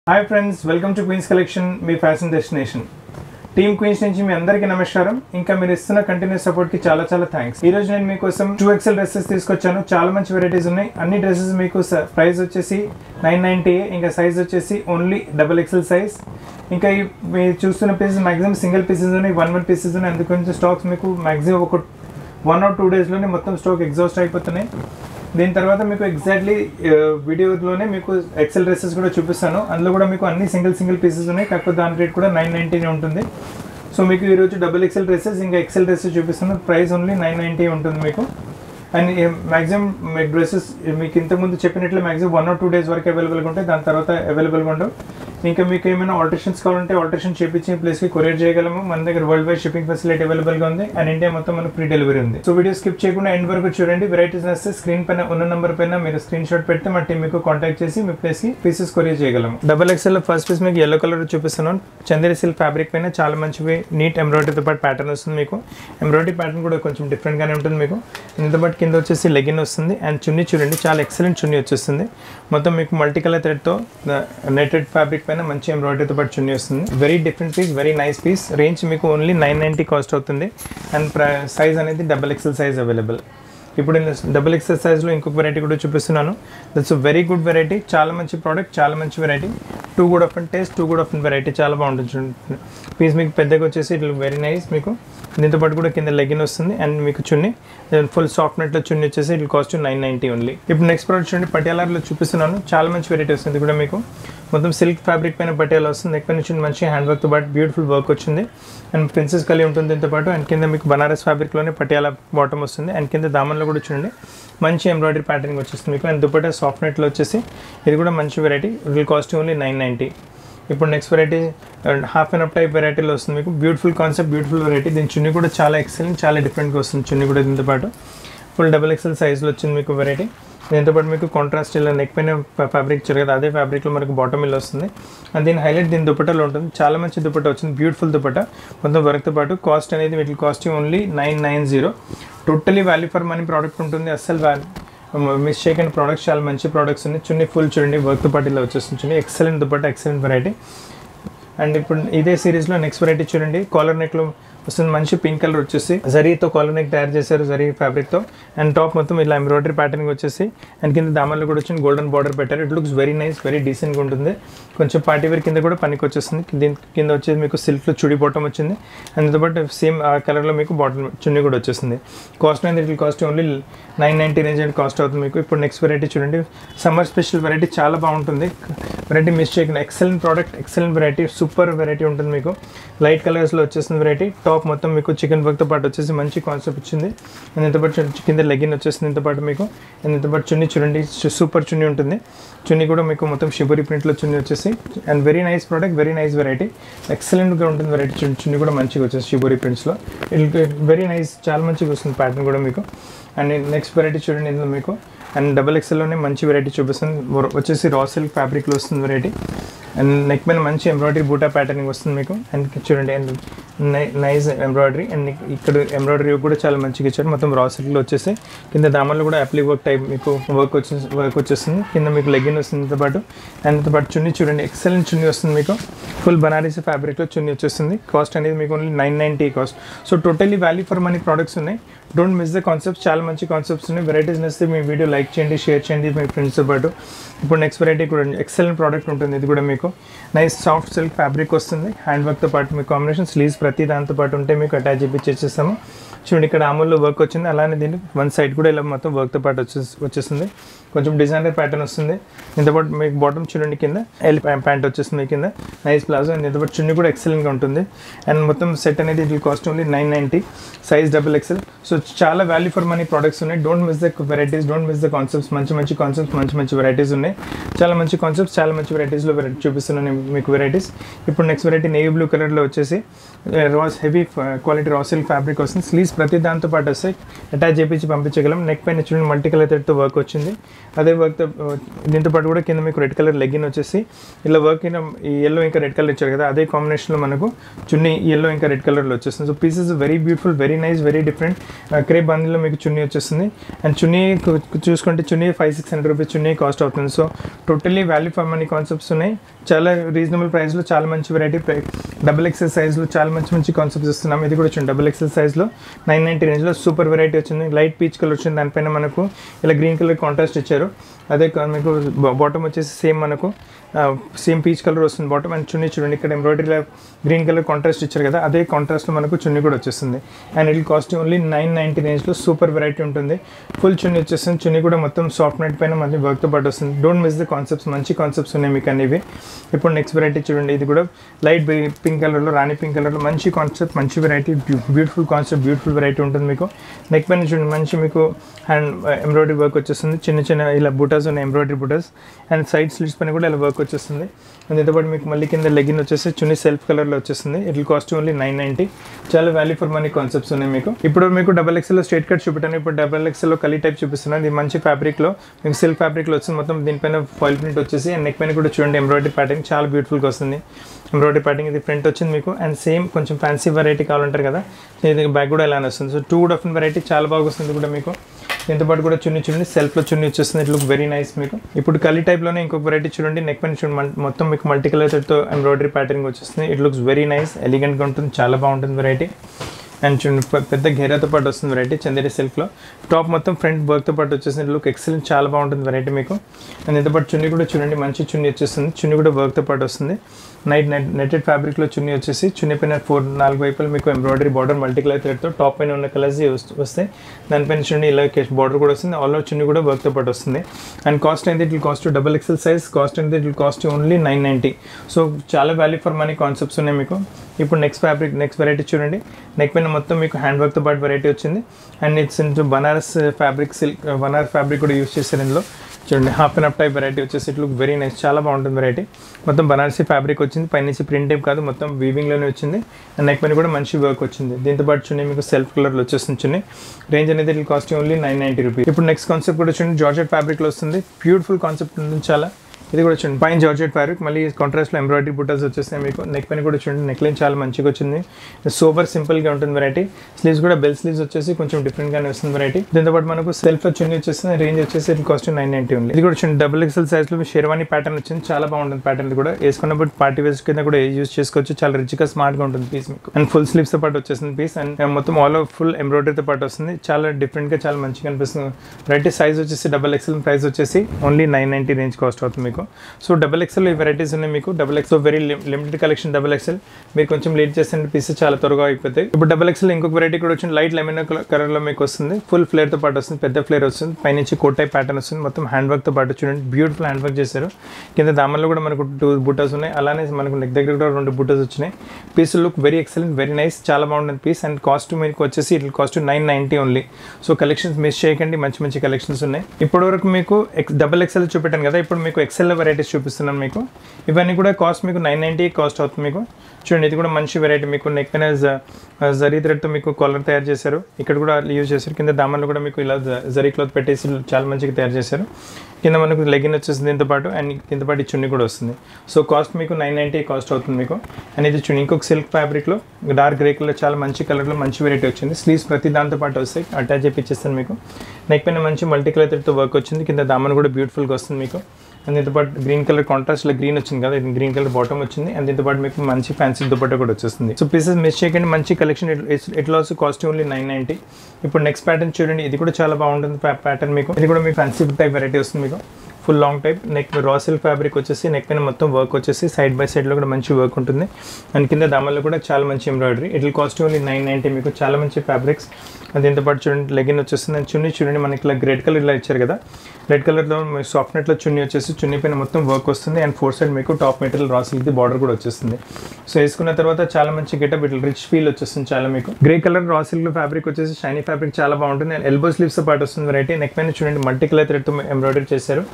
Hi friends welcome to Queens collection మీ fashion destination team Queens నుంచి మీ అందరికీ నమస్కారం ఇంకా మీరు ఇస్తున్న కంటిన్యూస్ సపోర్ట్ కి చాలా చాలా థ్యాంక్స్ ఈ రోజు నేను మీకోసం టూ ఎక్సెల్ డ్రెస్సెస్ తీసుకొచ్చాను చాలా మంచి వెరైటీస్ ఉన్నాయి అన్ని డ్రెస్సెస్ మీకు ప్రైస్ వచ్చేసి నైన్ నైన్టీ ఇంకా సైజ్ వచ్చేసి ఓన్లీ డబల్ ఎక్సెల్ సైజ్ ఇంకా ఈ మీరు చూస్తున్న పీసెస్ మాక్సిమం సింగిల్ పీసెస్ ఉన్నాయి వన్ వన్ పీసెస్ ఉన్నాయి అందుకని స్టాక్స్ మీకు మాక్సిమం ఒక వన్ ఆర్ టూ డేస్లోనే మొత్తం స్టాక్ ఎగ్జాస్ట్ అయిపోతున్నాయి దీని తర్వాత మీకు ఎగ్జాక్ట్లీ వీడియోలోనే మీకు ఎక్సెల్ డ్రెస్సెస్ కూడా చూపిస్తాను అందులో కూడా మీకు అన్ని సింగిల్ సింగిల్ పీసెస్ ఉన్నాయి కాకపోతే దాని రేట్ కూడా నైన్ నైంటీనే ఉంటుంది సో మీకు ఈరోజు డబుల్ ఎక్సెల్ డ్రెస్సెస్ ఇంకా ఎక్సెల్ డ్రెస్సెస్ చూపిస్తాను ప్రైస్ ఓన్లీ నైన్ నైంటీ ఉంటుంది మీకు అండ్ మ్యాక్సిమం మీ డ్రెస్సెస్ మీకు ఇంతకుముందు చెప్పినట్లు maximum one or two days వరకు అవైలబుల్గా ఉంటాయి దాని తర్వాత అవైలబుల్గా ఉండవు ఇంకా మీకు ఏమైనా ఆల్టరేషన్స్ కావాలంటే ఆల్టరేషన్ చేపించిన ప్లేస్కి కొరియర్ చేయగలము మన దగ్గర వరల్డ్ వైడ్ షిప్పింగ్ ఫెసిలిటీ అవైలబుల్గా ఉంది అండ్ ఇండియా మొత్తం మనకు ఫ్రీ డెలివరీ ఉంది సో వీడియో స్కిప్ చేయకుండా ఎండ్ వరకు చూడండి వెరైటీస్ వస్తే స్క్రీన్ పైన ఉన్న నెంబర్ పైన మీరు స్క్రీన్ షాట్ పెడితే మా టీం మీకు కాంటాక్ట్ చేసి మీ ప్లేస్కి పీసెస్ కొరియర్ చేయగలము డబల్ ఎక్స్ఎల్ ఫస్ట్ పీస్ మీకు ఎల్లో కలర్ చూపిస్తున్నాను చందేరి సిల్క్ ఫ్యాబ్రిక్ పైన చాలా మంచివి నీట్ ఎంబ్రాయిడరీతో పాటు ప్యాటర్న్ వస్తుంది మీకు ఎంబ్రాయిడరీ ప్యాటర్న్ కూడా కొంచెం డిఫరెంట్గానే ఉంటుంది మీకు ఇంత పాటు కింద వచ్చేసి లెగిన్ వస్తుంది అండ్ చున్నీ చూడండి చాలా ఎక్సలెంట్ చున్నీ వచ్చేస్తుంది మొత్తం మీకు మల్టీ కలర్ థ్రెడ్తో నెటెడ్ ఫ్యాబ్రిక్ పైన మంచి ఎంబ్రాయిడరీతో పాటు చున్నీ వస్తుంది very different piece very nice piece range మీకు ఓన్లీ నైన్ నైంటీ కాస్ట్ అవుతుంది అండ్ సైజ్ అనేది డబల్ ఎక్సెల్ సైజ్ అవైలబుల్ ఇప్పుడు నేను డబుల్ ఎక్సెల్ సైజ్లో ఇంకొక వెరైటీ కూడా చూపిస్తున్నాను దట్స్ వెరీ గుడ్ వెరైటీ చాలా మంచి ప్రోడక్ట్ చాలా మంచి variety too good of and taste too good of and variety చాలా బాగుంటుంది చూడండి పీస్ మీకు పెద్దగా వచ్చేసి ఇట్లా వెరీ నైస్ మీకు దీంతో పాటు కూడా కింద లెగిన్ వస్తుంది అండ్ మీకు చున్ని ఫుల్ సాఫ్ట్ నెట్లో చున్ని వచ్చేసి ఇట్లా కాస్ట్ నైన్ నైంటీ ఓన్లీ ఇప్పుడు నెక్స్ట్ ప్రోడక్ట్ చూడండి పటియాలాలో చూపిస్తున్నాను చాలా మంచి వెరైటీ వస్తుంది కూడా మీకు మొత్తం సిల్క్ ఫ్యాబ్రిక్ పైన పటియాలా వస్తుంది ఎక్కువ నుంచి మంచి హ్యాండ్ వర్క్తో పాటు బ్యూటిఫుల్ వర్క్ వచ్చింది అండ్ ప్రిన్సెస్ కలి ఉంటుంది దీంతో పాటు అండ్ కింద మీకు బనారస్ ఫ్యాబ్రిక్లోనే పటియాలా బాటమ్ వస్తుంది అండ్ కింద దామన్లో కూడా చూడండి మంచి ఎంబ్రాయిడరీ ప్యాటర్నింగ్ వచ్చేస్తుంది మీకు అండ్ దుపట్టా సాఫ్ట్ నెట్లో వచ్చేసి ఇది కూడా మంచి variety will cost only nine ninety ఇప్పుడు next variety half and up type వెరైటీలో వస్తుంది మీకు బ్యూటిఫుల్ కాన్సెప్ట్ బ్యూటిఫుల్ వెరైటీ దీని చున్నీ కూడా చాలా ఎక్సలెంట్ చాలా డిఫరెంట్గా వస్తుంది చున్నీ కూడా దీంతో పాటు ఫుల్ డబుల్ ఎక్సెల్ సైజ్లో వచ్చింది మీకు వెరైటీ దీంతో పాటు మీకు కాంట్రాస్ట్ ఇలా నెక్ పైన ఫ్యాబ్రిక్ ఇచ్చారు కదా అదే ఫ్యాబ్రిక్లో మనకు బాటమ్ ఇల్ వస్తుంది అండ్ దీని హైలైట్ దీని దుపట్టలో ఉంటుంది చాలా మంచి దుపట్ట వచ్చింది బ్యూటిఫుల్ దుపట్ట మొత్తం వర్క్తో పాటు కాస్ట్ అనేది వీటి cost only nine nine zero totally value for money product ఉంటుంది అస్సలు వాల్యూ మిస్ చేయకుండా ప్రోడక్ట్స్ చాలా మంచి ప్రోడక్ట్స్ ఉన్నాయి చున్నీ ఫుల్ చూడండి వర్క్తో పాటు ఇలా వచ్చేస్తుంది chunni excellent dupatta excellent variety and ఇప్పుడు ఇదే సిరీస్లో నెక్స్ట్ వెరైటీ చూడండి కాలర్ నెక్లో వస్తుంది మంచి పింక్ కలర్ వచ్చేసి జరీతో కాలర్ నెక్ తయారు చేశారు జరీ ఫ్యాబ్రిక్తో అండ్ టాప్ మొత్తం ఇలా ఎంబ్రాయిడరీ ప్యాటర్న్ వచ్చేసి అండ్ కింద దామన్లో కూడా వచ్చింది గోల్డెన్ బార్డర్ పెట్టారు it looks very nice very డీసెంట్గా ఉంటుంది కొంచెం పార్టీ వేర్ కింద కూడా పనికి వచ్చేస్తుంది దీని కింద వచ్చేది మీకు సిల్క్లో చుడి బాటం వచ్చింది అండ్ దాంతో పాటు సేమ్ ఆ కలర్లో మీకు బాటమ్ చున్నీ కూడా వచ్చేసింది కాస్ట్ అనేది ఇట్లా cost only nine ninety range and cost అవుతుంది మీకు ఇప్పుడు నెక్స్ట్ వెరైటీ చూడండి సమ్మర్ స్పెషల్ వెరైటీ చాలా బాగుంటుంది వెరైటీ మిస్ చేయకుండా excellent product excellent variety super variety ఉంటుంది మీకు లైట్ కలర్స్లో వచ్చేసిన వెరైటీ టాప్ మొత్తం మీకు చికెన్ వర్క్తో పాటు వచ్చేసి మంచి కాన్సెప్ట్ వచ్చింది అండ్ ఇంత పాటు చూడండి, కింద లెగిన్ వచ్చేసింది ఇంత పాటు మీకు అండ్ ఇంత పాటు చున్నీ చూడండి సూపర్ చున్నీ ఉంటుంది చున్నీ కూడా మీకు మొత్తం షిబరి ప్రింట్లో చున్నీ వచ్చేసి and very nice product very nice variety ఎక్సలెంట్గా ఉంటుంది వెరైటీ చున్నీ చున్నీ కూడా మంచిగా వచ్చేసి షిబరి ప్రింట్స్లో ఇట్ వెరీ నైస్ చాలా మంచిగా వస్తుంది ప్యాటర్న్ కూడా మీకు అండ్ నెక్స్ట్ వెరైటీ చూడండి ఇందులో మీకు అండ్ డబల్ ఎక్స్ఎల్లోనే మంచి వెరైటీ చూపిస్తుంది వర- వచ్చేసి రా సిల్క్ ఫ్యాబ్రిక్లో వస్తుంది వెరైటీ అండ్ నెక్ పైన మంచి ఎంబ్రాయిడరీ బూటా ప్యాటర్నింగ్ వస్తుంది మీకు అండ్ చూడండి అండ్ నైస్ ఎంబ్రాయిడరీ అండ్ ఇక్కడ ఎంబ్రాయిడరీ కూడా చాలా మంచిగా ఇచ్చారు మొత్తం రా సిల్క్లో వచ్చేసి కింద దామన్లో కూడా అప్లీ వర్క్ టైప్ మీకు వర్క్ వచ్చే వర్క్ వచ్చేస్తుంది కింద మీకు లెగిన్ వస్తుంది దీంతో పాటు అండ్ దీంతో పాటు చున్నీ చూడండి ఎక్సలెంట్ చున్నీ వస్తుంది మీకు ఫుల్ బనారసీ ఫ్యాబ్రిక్లో చున్నీ వచ్చేస్తుంది కాస్ట్ అనేది మీకు only nine ninety cost so totally value for money products ఉన్నాయి డోంట్ మిస్ ద కాన్సెప్ట్స్ చాలా మంచి కాన్సెప్ట్స్ ఉన్నాయి వెరైటీస్ నచ్చితే మీ వీడియో లైక్ చేయండి షేర్ చేయండి మీ ఫ్రెండ్స్తో పాటు ఇప్పుడు నెక్స్ట్ వెరైటీ కూడా ఎక్సలెంట్ ప్రోడక్ట్ ఉంటుంది ఇది కూడా మీకు నైస్ సాఫ్ట్ సిల్క్ ఫ్యాబ్రిక్ వస్తుంది హ్యాండ్ వర్క్తో పాటు మీ కాంబినేషన్ స్లీవ్స్ ప్రతి దాంతో పాటు ఉంటే మీకు అటాచ్ చేపించేసేస్తాము చూడండి ఇక్కడ అమూల్లో వర్క్ వచ్చింది అలానే దీన్ని వన్ సైడ్ కూడా ఇలా మొత్తం వర్క్తో పాటు వచ్చే వచ్చేస్తుంది కొంచెం డిజైనర్ ప్యాటర్న్ వస్తుంది ఇంతపాటు మీకు బాటమ్ చూడండి కింద ఎల్ ప్యాంట్ వచ్చేస్తుంది కింద నైస్ ప్లాజో అండ్ ఇంతపాటు చున్నీ కూడా ఎక్సలెంట్గా ఉంటుంది అండ్ మొత్తం సెట్ అనేది ఇది cost only nine ninety size double XL so చాలా వాల్యూ ఫర్ మనీ ప్రోడక్ట్స్ ఉన్నాయి don't miss the varieties don't miss the concepts మంచి మంచి కాన్సెప్ట్స్ మంచి మంచి వెరైటీస్ ఉన్నాయి చాలా మంచి కాన్సెప్ట్స్ చాలా మంచి వెరైటీస్లో వెరైటీ చూపిస్తున్నాను నేను మీకు వెరైటీస్ ఇప్పుడు నెక్స్ట్ వెరైటీ నేవీ బ్లూ కలర్లో వచ్చేసి రాస్ heavy quality raw silk fabric వస్తుంది స్లీవ్స్ ప్రతి దాంతో పాటు వస్తాయి అటాచ్ చేపించి పంపించగలం నెక్ పైన చూడండి మల్టీ కలర్ థ్రెడ్తో వర్క్ వచ్చింది అదే వర్క్తో దీంతో పాటు కూడా కింద మీకు రెడ్ కలర్ లెగ్గిన్ వచ్చేసి ఇలా వర్క్ అయిన ఈ ఎల్లో ఇంకా రెడ్ కలర్ ఇచ్చారు కదా అదే కాంబినేషన్లో మనకు చున్నీ ఎల్లో ఇంకా రెడ్ కలర్లో వచ్చేస్తుంది so pieces very beautiful very nice very different crepe బండిల్లో మీకు చున్నీ వచ్చేస్తుంది అండ్ చున్నీ కు- చూసుకుంటే chunni five six hundred rupees chunni cost అవుతుంది so totally value for money concepts ఉన్నాయి చాలా రీజనబుల్ ప్రైస్లో చాలా మంచి వెరైటీ డబుల్ ఎక్సెల్ సైజ్లో చాలా మంచి మంచి కాన్సెప్ట్స్ ఇస్తున్నాం ఇది కూడా వచ్చింది డబుల్ ఎక్సెల్ సైజ్లో నైన్ నైంటీ రేంజ్లో సూపర్ వెరైటీ వచ్చింది లైట్ పీచ్ కలర్ వచ్చింది దానిపైన మనకు ఇలా గ్రీన్ కలర్ కాంట్రాస్ట్ ఇచ్చారు అదే కా- మీకు బాటమ్ వచ్చేసి సేమ్ మనకు సేమ్ పీచ్ కలర్ వస్తుంది బాటమ్ అండ్ చున్నీ చూడండి ఇక్కడ ఎంబ్రాయిడరీ గ్రీన్ కలర్ కాంట్రాస్ట్ ఇచ్చారు కదా అదే కాంట్రాస్ట్లో మనకు చున్నీ కూడా వచ్చేస్తుంది and it cost only nine ninety రేంజ్లో సూపర్ వెరైటీ ఉంటుంది ఫుల్ చున్నీ వచ్చేస్తుంది చున్నీ కూడా మొత్తం సాఫ్ట్ నెట్ పైన మళ్ళీ వర్క్తో పాటు వస్తుంది డోంట్ మిస్ ద కాన్సెప్ట్స్ మంచి కాన్సెప్ట్స్ ఉన్నాయి మీకు అనేవి ఇప్పుడు నెక్స్ట్ వెరైటీ చూడండి ఇది కూడా లైట్ పింక్ కలర్లో రాణి పింక్ కలర్లో మంచి కాన్సెప్ట్ మంచి variety beautiful concept beautiful variety ఉంటుంది మీకు నెక్ పైన చూడండి మంచి మీకు హ్యాండ్ ఎంబ్రాయిడరీ వర్క్ వచ్చేస్తుంది చిన్న చిన్న ఇలా బూటాస్ ఉన్నాయి ఎంబ్రాయిడరీ బూటాస్ అండ్ సైడ్ స్లిట్స్ పైన కూడా ఇలా వర్క్ వచ్చేస్తుంది అండ్ దీంతోపాటు మీకు మళ్ళీ కింద లెగిన్ వచ్చేసి చున్నీ సెల్ఫ్ కలర్లో వచ్చేస్తుంది it cost only nine ninety చాలా వాల్యూ ఫర్ మనీ కాన్సెప్ట్స్ ఉన్నాయి మీకు ఇప్పుడు మీకు డబల్ ఎక్స్ఎల్లో స్ట్రేట్ కట్ చూపెట్టాను ఇప్పుడు డబల్ ఎక్స్ఎల్లో కలీ టైప్ చూపిస్తున్నాను ఇది మంచి ఫ్యాబ్రిక్లో మీకు సిల్క్ ఫ్యాబ్రిక్లో వచ్చింది మొత్తం దీనిపైన ఫాయిల్ ప్రింట్ వచ్చేసి అండ్ నెక్ పైన కూడా చూడండి ఎంబ్రాయిడరీ ప్యాటర్న్ చాలా బ్యూటిఫుల్గా వస్తుంది ఎంబ్రాయిడరీ ప్యాటర్న్ ఇది ప్రింట్ వచ్చింది మీకు అండ్ సేమ్ కొంచెం ఫ్యాన్సీ వెరైటీ కావాలంటారు కదా ఇది బ్యాగ్ కూడా ఇలానే వస్తుంది సో టూ డిఫరెంట్ వెరైటీ చాలా బాగా వస్తుంది కూడా మీకు దీంతో పాటు కూడా చున్నీ చూడండి సెల్ఫ్లో చున్నీ వచ్చేస్తుంది ఇట్ లుక్ వెరీ నైస్ మీకు ఇప్పుడు కలీ టైప్లోనే ఇంకొక వెరైటీ చూడండి నెక్ పైన చూడండి మల్- మొత్తం మీకు మల్టీ కలర్తో ఎంబ్రాయిడరీ ప్యాటర్న్ వచ్చేస్తుంది ఇట్ లుక్స్ వెరీ నైస్ ఎలిగెంట్గా ఉంటుంది చాలా బాగుంటుంది వెరైటీ అండ్ చూడండి పె- పెద్ద ఘేరాతో పాటు వస్తుంది వెరైటీ చందేరి సిల్క్లో టాప్ మొత్తం ఫ్రంట్ వర్క్తో పాటు వచ్చేసింది లుక్ ఎక్సలెంట్ చాలా బాగుంటుంది వెరైటీ మీకు అండ్ దీంతో పాటు చున్నీ కూడా చూడండి మంచి చున్నీ వచ్చేస్తుంది చున్నీ కూడా వర్క్తో పాటు వస్తుంది నైట్ నెట్ నెటెడ్ ఫ్యాబ్రిక్లో చున్నీ వచ్చేసి చున్నీ పైన ఫోర్ నాలుగు వైపులు మీకు ఎంబ్రాయిడరీ బార్డర్ మల్టీ కలర్ థ్రెడ్తో టాప్ పైన ఉన్న కలర్స్ వస్తాయి దానిపైన చూడండి ఇలా బార్డర్ కూడా వస్తుంది ఆల్ ఓవర్ చున్నీ కూడా వర్క్తో పాటు వస్తుంది అండ్ కాస్ట్ అయితే it cost double XL size cost అయితే it cost only nine ninety so చాలా వాల్యూ ఫర్ మనీ కాన్సెప్ట్స్ ఉన్నాయి మీకు ఇప్పుడు నెక్స్ట్ ఫ్యాబ్రిక్ నెక్స్ట్ వెరైటీ చూడండి నెక్ పైన మొత్తం మీకు హ్యాండ్ వర్క్తో పాటు వెరైటీ వచ్చింది and it's into Banaras fabric silk Banaras fabric కూడా యూస్ చేశారు ఇందులో చూడండి half and half type variety వచ్చేసి ఇట్ లుక్ వెరీ నైస్ చాలా బాగుంటుంది వెరైటీ మొత్తం బనారసీ ఫ్యాబ్రిక్ వచ్చింది పైనుంచి ప్రింట్ టైప్ కాదు మొత్తం వీవింగ్లోనే వచ్చింది అండ్ నెక్ పైన కూడా మంచి వర్క్ వచ్చింది దీంతో పాటు చూడండి మీకు సెల్ఫ్ కలర్లో వచ్చేస్తుంది చూడండి రేంజ్ అనేది it cost only nine ninety rupees ఇప్పుడు నెక్స్ట్ కాన్సెప్ట్ కూడా చూడండి జార్జెట్ ఫ్యాబ్రిక్లో వస్తుంది బ్యూటిఫుల్ కాన్సెప్ట్ ఉంటుంది చాలా ఇది కూడా చూడండి పైన జార్జెట్ ఫ్యాబ్రిక్ మళ్ళీ కాంట్రాస్ట్లో ఎంబ్రాయిడరీ బుటాస్ వచ్చేస్తాయి మీకు నెక్ పైన కూడా చూడండి నెక్ లైన్ చాలా మంచిగా వచ్చింది సూపర్ సింపుల్గా ఉంటుంది వెరైటీ స్లీవ్స్ కూడా బెల్ స్లీవ్స్ వచ్చేసి కొంచెం డిఫరెంట్గానే వస్తుంది వెరైటీ దీంతో పాటు మనకు సెల్ఫ్ చున్నీ వచ్చేసి రేంజ్ వచ్చేసి ఇది కాస్ట్ నైన్ నైన్టీ ఉంది ఇది కూడా చూడండి డబుల్ ఎక్సెల్ సైజ్లో షేర్వాణి ప్యాటర్న్ వచ్చింది చాలా బాగుంటుంది ప్యాటర్న్ ఇది కూడా వేసుకున్నప్పుడు పార్టీ వేస్ కింద కూడా యూజ్ చేసుకోవచ్చు చాలా రిచ్గా స్మార్ట్గా ఉంటుంది పీస్ మీకు అండ్ ఫుల్ స్లీవ్స్తో పాటు వచ్చేసింది పీస్ అండ్ మొత్తం ఆల్ ఓవర్ ఫుల్ ఎంబ్రాయిడరీతో పాటు వస్తుంది చాలా డిఫరెంట్గా చాలా మంచిగా అనిపిస్తుంది వెరైటీ సైజ్ వచ్చేసి డబల్ ఎక్సెల్ ప్రైస్ వచ్చేసి only nine ninety range cost అవుతుంది మీకు సో డబల్ ఎక్సెల్ ఈ వెరైటీస్ ఉన్నాయి మీకు double XL very limited collection double XL మీరు కొంచెం లేట్ చేస్తే పీసెస్ చాలా త్వరగా అయిపోతాయి ఇప్పుడు డబల్ ఎక్సెల్ ఇంకొక వెరైటీ కూడా వచ్చింది లైట్ లెమన్ కలర్ లో మీకు వస్తుంది ఫుల్ ఫ్లేర్ తో పాటు వస్తుంది పెద్ద ఫ్లేర్ వస్తుంది పైనుంచి కోట్ టైప్ ప్యాటర్న్ వస్తుంది మొత్తం హ్యాండ్ వర్క్ తో పాటు చూడండి బ్యూటిఫుల్ హ్యాండ్ వర్క్ చేశారు కింద దామల్లో కూడా మనకు టూ బుటాస్ ఉన్నాయి అలానే మనకు నెక్ దగ్గర కూడా రెండు బుటాస్ వచ్చినాయి piece look very excellent very nice చాలా బాగుంటుంది పీస్ అండ్ కాస్ట్ మీకు వచ్చేసి it cost nine ninety only so collections miss చేయకండి మంచి మంచి కలెక్షన్స్ ఉన్నాయి ఇప్పటి వరకు మీకు ఎక్స్ డబల్ ఎక్సెల్ చూపెట్టాను కదా ఇప్పుడు మీకు ఎక్సెల్ వెరైటీస్ చూపిస్తున్నాను మీకు ఇవన్నీ కూడా కాస్ట్ మీకు నైన్ నైంటీ కాస్ట్ అవుతుంది మీకు చూడండి ఇది కూడా మంచి వెరైటీ మీకు నెక్ పైన జ- జరీ థ్రెడ్తో మీకు కాలర్ తయారు చేశారు ఇక్కడ కూడా యూజ్ చేశారు కింద దామన్లో కూడా మీకు ఇలా జ- జరీ క్లాత్ పెట్టేసి చాలా మంచిగా తయారు చేశారు కింద మనకు లెగిన్ వచ్చేసింది దీంతో పాటు అండ్ దీంతో పాటు ఈ చున్నీ కూడా వస్తుంది సో కాస్ట్ మీకు నైన్ నైంటీ కాస్ట్ అవుతుంది మీకు అండ్ ఇది చున్నీ ఇంకొక సిల్క్ ఫ్యాబ్రిక్లో డార్క్ గ్రే కలర్ చాలా మంచి కలర్లో మంచి వెరైటీ వచ్చింది స్లీవ్స్ ప్రతి దాంతో పాటు వస్తాయి అటాచ్ చేపిచ్చేస్తాను మీకు నెక్ పైన మంచి మల్టీ కలర్ థ్రెడ్తో వర్క్ వచ్చింది కింద దామన్ కూడా బ్యూటిఫుల్గా వస్తుంది మీకు అండ్ దీంతో పాటు గ్రీన్ కలర్ కాంట్రాస్ట్లో గ్రీన్ వచ్చింది కదా ఇది గ్రీన్ కలర్ బాటమ్ వచ్చింది అండ్ దీంతో పాటు మీకు మంచి ఫ్యాన్సీ దుపట్టా కూడా వచ్చేస్తుంది సో పీసెస్ మిస్ చేయకండి మంచి కలెక్షన్ ఇట్లా also cost only nine ninety ఇప్పుడు నెక్స్ట్ ప్యాటర్న్ చూడండి ఇది కూడా చాలా బాగుంటుంది ప్యాటర్న్ మీకు ఇది కూడా మీకు ఫ్యాన్సీ టైప్ వెరైటీ వస్తుంది మీకు full long type neck raw silk fabric వచ్చేసి నెక్ పైన మొత్తం వర్క్ వచ్చేసి సైడ్ బై సైడ్లో కూడా మంచి వర్క్ ఉంటుంది అండ్ కింద దామల్లో కూడా చాలా మంచి embroidery it cost only nine ninety మీకు చాలా మంచి ఫ్యాబ్రిక్స్ దీంతో పాటు చూడండి లెగిన్ వచ్చేస్తుంది అండ్ చున్నీ చూడండి మనకి ఇలా రెడ్ కలర్ ఇలా ఇచ్చారు కదా రెడ్ కలర్లో సాఫ్ట్ నెట్లో చున్నీ వచ్చేసి చున్నీ పైన మొత్తం వర్క్ వస్తుంది అండ్ ఫోర్ సైడ్ మీకు top material raw silk border కూడా వచ్చేస్తుంది సో వేసుకున్న తర్వాత చాలా మంచి గెటప్ ఇట్లా రిచ్ ఫీల్ వచ్చేస్తుంది చాలా మీకు grey colour raw silk fabric వచ్చేసి షైనీ ఫ్యాబ్రిక్ చాలా బాగుంటుంది అండ్ ఎల్బో స్లీవ్స్ పాటు వస్తుంది వెరైటీ నెక్ పైన చూడండి మల్టీ కలర్ థ్రెడ్తో ఎంబ్రాయిడరీ చేశారు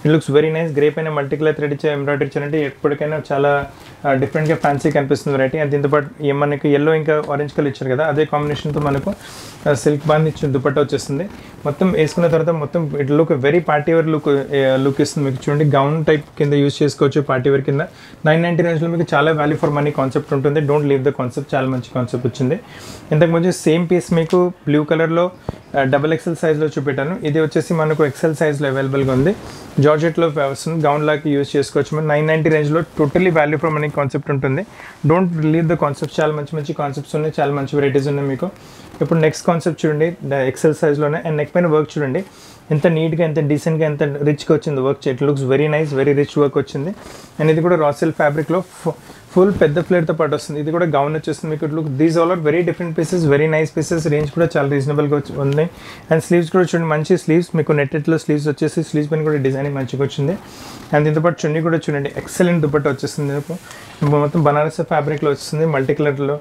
it looks very nice grey పైన మల్టీ కలర్ థ్రెడ్ ఇచ్చే ఎంబ్రాయిడరీ ఇచ్చారంటే ఎప్పటికైనా చాలా డిఫరెంట్గా ఫ్యాన్సీ కనిపిస్తుంది వెరైటీ అండ్ దీంతో పాటు ఏ మనకి ఎల్లో ఇంకా ఆరెంజ్ కలర్ ఇచ్చారు కదా అదే కాంబినేషన్తో మనకు సిల్క్ బాండ్ ఇచ్చిన దుపట్టా వచ్చేస్తుంది మొత్తం వేసుకున్న తర్వాత మొత్తం it look very party wear look look ఇస్తుంది మీకు చూడండి గౌన్ టైప్ కింద యూస్ చేసుకోవచ్చు పార్టీ వేర్ కింద నైన్ నైంటీ రేంజ్లో మీకు చాలా వాల్యూ ఫర్ మనీ కాన్సెప్ట్ ఉంటుంది డోంట్ లీవ్ ద కాన్సెప్ట్ చాలా మంచి కాన్సెప్ట్ వచ్చింది ఇంతకు ముందు సేమ్ పీస్ మీకు బ్లూ కలర్లో డబల్ ఎక్సెల్ సైజ్లో చూపెట్టాను ఇది వచ్చేసి మనకు ఎక్సెల్ సైజ్లో అవైలబుల్గా ఉంది జార్జెట్లో వస్తుంది గౌన్ లాగా యూస్ చేసుకోవచ్చు మనం నైన్ నైంటీ రేంజ్లో totally value for money concept ఉంటుంది డోంట్ లీవ్ ద కాన్సెప్ట్ చాలా మంచి మంచి కాన్సెప్ట్స్ ఉన్నాయి చాలా మంచి వెరైటీస్ ఉన్నాయి మీకు ఇప్పుడు నెక్స్ట్ కాన్సెప్ట్ చూడండి ఎక్సెల్ సైజ్లోనే అండ్ నెక్ పైన వర్క్ చూడండి ఎంత నీట్గా ఎంత డీసెంట్గా ఎంత రిచ్గా వచ్చింది work it looks very nice very rich work వచ్చింది అండ్ ఇది కూడా రాసెల్ ఫ్యాబ్రిక్లో ఫుల్ పెద్ద ఫ్లేర్తో పాటు వస్తుంది ఇది కూడా గౌన్ వచ్చేస్తుంది మీకు look these all are very different pieces very nice pieces range కూడా చాలా రీజనబుల్గా ఉంది అండ్ స్లీవ్స్ కూడా చూడండి మంచి స్లీవ్స్ మీకు నెట్టెట్లో స్లీవ్స్ వచ్చేసి స్లీవ్స్ పైన కూడా డిజైనింగ్ మంచిగా వచ్చింది అండ్ దీంతో పాటు చున్నీ కూడా చూడండి ఎక్సలెంట్ దుపట్ట వచ్చేస్తుంది మీకు మొత్తం బనారస్ ఫ్యాబ్రిక్లో వస్తుంది మల్టీ కలర్లో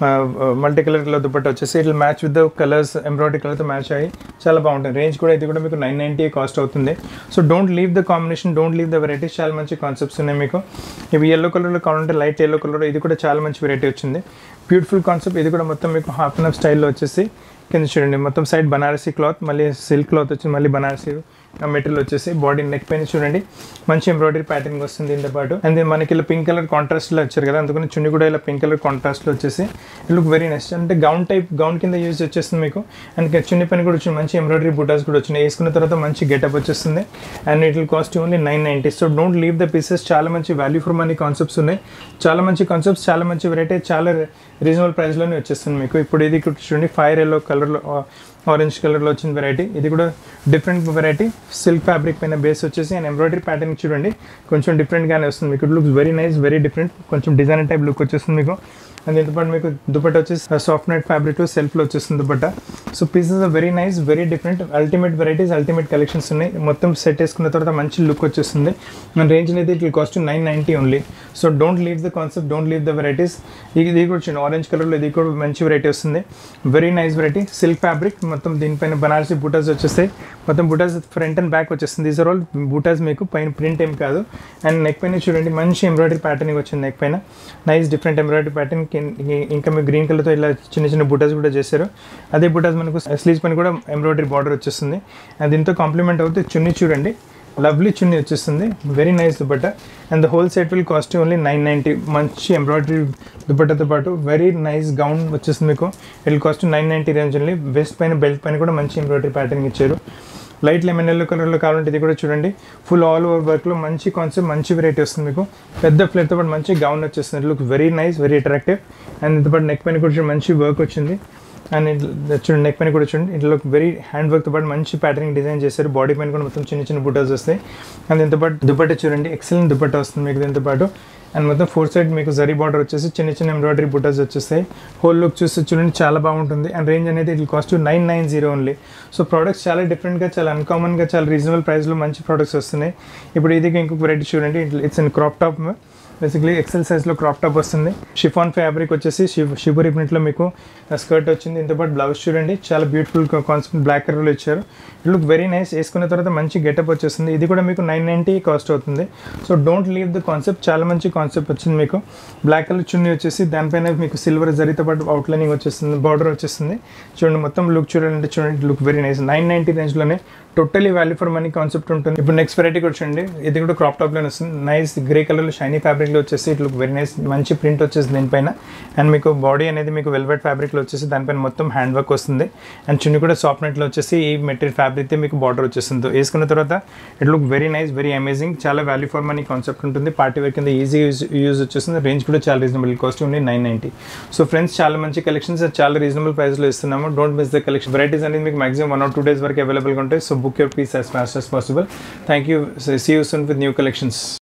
మల్టీ కలర్లో దుపట్ట వచ్చేసి ఇట్లా match with the colours embroidery కలర్తో మ్యాచ్ అయ్యి చాలా బాగుంటుంది రేంజ్ కూడా ఇది కూడా మీకు నైన్ నైంటీ కాస్ట్ అవుతుంది so don't leave the combination don't leave the varieties చాలా మంచి కాన్సెప్ట్స్ ఉన్నాయి మీకు ఇవి ఎల్లో కలర్లో కావాలంటే లైట్ ఎల్లో కలర్ ఇది కూడా చాలా మంచి వెరైటీ వచ్చింది బ్యూటిఫుల్ కాన్సెప్ట్ ఇది కూడా మొత్తం మీకు హాఫ్ అన్ హాఫ్ స్టైల్లో వచ్చేసి కింద చూడండి మొత్తం సైడ్ బనారసీ క్లాత్ మళ్ళీ సిల్క్ క్లాత్ వచ్చింది మళ్ళీ బనారసీ మెటీరియల్ వచ్చేసి బాడీ నెక్ పైన చూడండి మంచి ఎంబ్రాయిడరీ ప్యాటర్న్ వస్తుంది దీంతో పాటు అండ్ then మనకి ఇలా పింక్ కలర్ కాంట్రాస్ట్లో వచ్చారు కదా అందుకని చున్ని కూడా ఇలా పింక్ కలర్ కాంట్రాస్ట్లో వచ్చేసి లుక్ వెరీ నైస్ అంటే గౌన్ టైప్ గౌన్ కింద యూజ్ వచ్చేస్తుంది మీకు అండ్ చున్ని పైన కూడా వచ్చింది మంచి ఎంబ్రాయిడరీ బుటాస్ కూడా వచ్చినాయి వేసుకున్న తర్వాత మంచి గెటప్ వచ్చేస్తుంది and it will cost only nine ninety so don't leave the pieces చాలా మంచి వాల్యూ ఫర్ మనీ కాన్సెప్ట్స్ ఉన్నాయి చాలా మంచి కాన్సెప్ట్స్ చాలా మంచి వెరైటీ చాలా రీజనబుల్ ప్రైస్లోనే వచ్చేస్తుంది మీకు ఇప్పుడు ఇది ఇక్కడ చూడండి ఫైర్ ఎల్లో కలర్లో ఆరెంజ్ కలర్లో వచ్చిన వెరైటీ ఇది కూడా డిఫరెంట్ వెరైటీ సిల్క్ ఫ్యాబ్రిక్ పైన బేస్ వచ్చేసి అండ్ ఎంబ్రాయిడరీ ప్యాటర్న్ చూడండి కొంచెం డిఫరెంట్గానే వస్తుంది మీకు looks very nice very different కొంచెం డిజైన్ టైప్ లుక్ వచ్చేస్తుంది మీకు అండ్ దీంతో పాటు మీకు దుపట్ట వచ్చేసి సాఫ్ట్ నెట్ ఫ్యాబ్రిక్ సెల్ఫ్లో వచ్చేస్తుంది dupatta so pieces are very nice very different ultimate varieties ultimate collections ఉన్నాయి మొత్తం సెట్ వేసుకున్న తర్వాత మంచి లుక్ వచ్చేస్తుంది మన రేంజ్ అనేది it cost nine ninety only so don't leave the concept don't leave the varieties ఇది కూడా వచ్చింది ఆరెంజ్ కలర్లో ఇది కూడా మంచి వెరైటీ వస్తుంది very nice variety silk fabric మొత్తం దీనిపైన బనారసి బూటాస్ వచ్చేస్తాయి మొత్తం బూటాస్ ఫ్రంట్ అండ్ బ్యాక్ వచ్చేస్తుంది దీస్ ఆర్ ఆల్ బూటాస్ మీకు పైన ప్రింట్ ఏం కాదు అండ్ నెక్ పైన చూడండి మంచి ఎంబ్రాయిడరీ ప్యాటర్నింగ్ వచ్చింది నెక్ పైన నైస్ డిఫరెంట్ ఎంబ్రాయిడరీ ప్యాటర్న్ ఇంకా మీకు గ్రీన్ కలర్తో ఇలా చిన్న చిన్న బూటాస్ కూడా చేశారు అదే బూటాస్ మనకు స్లీవ్స్ పైన కూడా ఎంబ్రాయిడరీ బార్డర్ వచ్చేస్తుంది అండ్ దీంతో కాంప్లిమెంట్ అవుతే చున్నీ చూడండి లవ్లీ చున్నీ వచ్చేస్తుంది very nice dupatta and the whole set will cost only nine ninety మంచి ఎంబ్రాయిడరీ దుపట్టతో పాటు వెరీ నైస్ గౌన్ వచ్చేస్తుంది మీకు it cost nine ninety range only waist పైన బెల్ట్ పైన కూడా మంచి ఎంబ్రాయిడరీ ప్యాటర్న్ ఇచ్చారు లైట్ లెమన్ ఎల్లో కలర్లో కావాలంటే ఇది కూడా చూడండి ఫుల్ ఆల్ ఓవర్ వర్క్లో మంచి కాన్సెప్ట్ మంచి వెరైటీ వస్తుంది మీకు పెద్ద ఫ్లేట్తో పాటు మంచి గౌన్ వచ్చేస్తుంది look very nice very attractive and దీంతో పాటు నెక్ పైన కూడా చూడండి మంచి వర్క్ వచ్చింది అండ్ చూడండి నెక్ పైన కూడా చూడండి ఇట్లా వెరీ హ్యాండ్ వర్క్తో పాటు మంచి ప్యాటర్నింగ్ డిజైన్ చేశారు బాడీ పైన కూడా మొత్తం చిన్న చిన్న బుటాస్ వస్తాయి అండ్ దీంతో పాటు దుపట్ట చూడండి ఎక్సలెంట్ దుపట్ట వస్తుంది మీకు దీంతో పాటు అండ్ మొత్తం ఫోర్ సైడ్ మీకు జరీ బార్డర్ వచ్చేసి చిన్న చిన్న ఎంబ్రాయిడరీ బుటాస్ వచ్చేస్తాయి హోల్ లుక్ చూస్తే చూడండి చాలా బాగుంటుంది అండ్ రేంజ్ అనేది it cost nine nine zero only so products చాలా డిఫరెంట్గా చాలా అన్కామన్గా చాలా రీజనబుల్ ప్రైస్లో మంచి ప్రోడక్ట్స్ వస్తున్నాయి ఇప్పుడు ఇది ఇంకొక వెరైటీ చూడండి it's in crop top basically XL సైజ్లో క్రాప్ టాప్ వస్తుంది షిఫాన్ ఫ్యాబ్రిక్ వచ్చేసి షివ్ షిబురి ప్రింట్లో మీకు స్కర్ట్ వచ్చింది ఇంతో పాటు బ్లౌజ్ చూడండి చాలా బ్యూటిఫుల్ కాన్సెప్ట్ బ్లాక్ కలర్లో ఇచ్చారు ఇట్ లుక్ వెరీ నైస్ వేసుకున్న తర్వాత మంచి గెటప్ వచ్చేస్తుంది ఇది కూడా మీకు నైన్ నైంటీ కాస్ట్ అవుతుంది so don't leave the concept చాలా మంచి కాన్సెప్ట్ వచ్చింది మీకు బ్లాక్ కలర్ చున్నీ వచ్చేసి దానిపైన మీకు సిల్వర్ జరీతో పాటు అవుట్లైనింగ్ వచ్చేస్తుంది బార్డర్ వచ్చేస్తుంది చూడండి మొత్తం లుక్ చూడాలంటే చూడండి look very nice nine ninety రేంజ్లోనే totally value for money concept ఉంటుంది ఇప్పుడు నెక్స్ట్ వెరైటీ కూడా చూడండి ఇది కూడా క్రాప్ టాప్ లోనే వస్తుంది నైస్ గ్రే కలర్లో షైనీ ఫ్యాబ్రిక్లో వచ్చేసి ఇట్ లుక్ వెరీ నైస్ మంచి ప్రింట్ వచ్చేసి దీనిపైన అండ్ మీకు బాడీ అనేది మీకు వెల్వెట్ ఫ్యాబ్రిక్లో వచ్చేసి దానిపైన మొత్తం హ్యాండ్ వర్క్ వస్తుంది అండ్ చున్ని కూడా సాఫ్ట్ నెట్లో వచ్చేసి ఈ మెటీరియల్ ఫ్యాబ్రిక్తో మీకు బార్డర్ వచ్చేస్తుంది వేసుకున్న తర్వాత it look very nice very amazing చాలా వాల్యూ ఫర్ మనీ కాన్సెప్ట్ ఉంటుంది పార్టీ వేర్ కింద ఈజీ యూజ్ యూజ్ వచ్చేస్తుంది రేంజ్ కూడా చాలా రీజనబుల్ కాస్ట్ ఉంది నైన్ నైంటీ సో ఫ్రెండ్స్ చాలా మంచి కలెక్షన్స్ చాలా రీజనబుల్ ప్రైస్లో ఇస్తున్నాము don't miss the collection varieties అనేది మీకు maximum one or two days వరకు అవైలబుల్గా ఉంటాయి so book your piece as fast as possible. Thank you. See you soon with new collections.